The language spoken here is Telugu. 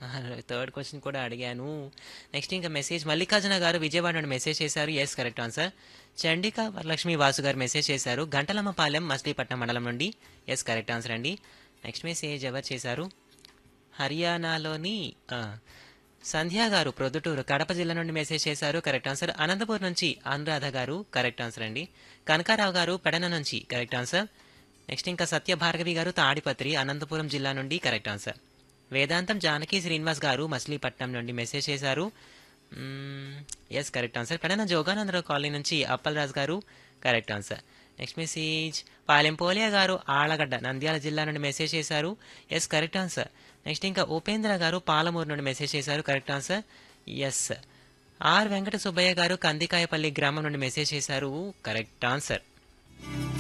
థర్డ్ క్వశ్చన్ కూడా అడిగాను నెక్స్ట్ ఇంకా మెసేజ్ మల్లికార్జున గారు విజయవాడ నుండి మెసేజ్ చేశారు yes correct answer Chandika Varalakshmi Vasu garu message చేశారు గంటలమ్మపాలెం మచిలీపట్నం మండలం నుండి ఎస్ కరెక్ట్ ఆన్సర్ అండి నెక్స్ట్ మెసేజ్ ఎవరు చేశారు హర్యానాలోని ఆ, సంధ్య గారు ప్రొద్దుటూరు కడప జిల్లా నుండి మెసేజ్ చేశారు కరెక్ట్ ఆన్సర్ అనంతపూర్ నుంచి అనురాధ గారు కరెక్ట్ ఆన్సర్ అండి కనకారావు గారు పెడన నుంచి కరెక్ట్ ఆన్సర్ నెక్స్ట్ ఇంకా సత్య భార్గవి గారు తాడిపత్రి అనంతపురం జిల్లా నుండి కరెక్ట్ ఆన్సర్ వేదాంతం జానకి శ్రీనివాస్ గారు మచిలీపట్నం నుండి మెసేజ్ చేశారు yes correct answer Pedana Joganandarao colony నుంచి Appalaraju garu correct answer next message Palem Polia garu Allagadda Nandyal జిల్లా నుండి మెసేజ్ చేశారు ఎస్ కరెక్ట్ ఆన్సర్ నెక్స్ట్ ఇంకా ఉపేంద్ర గారు పాలమూరు నుండి మెసేజ్ చేశారు correct answer S R Venkata Subbaiah garu Kandikayapalli గ్రామం నుండి మెసేజ్ చేశారు కరెక్ట్ ఆన్సర్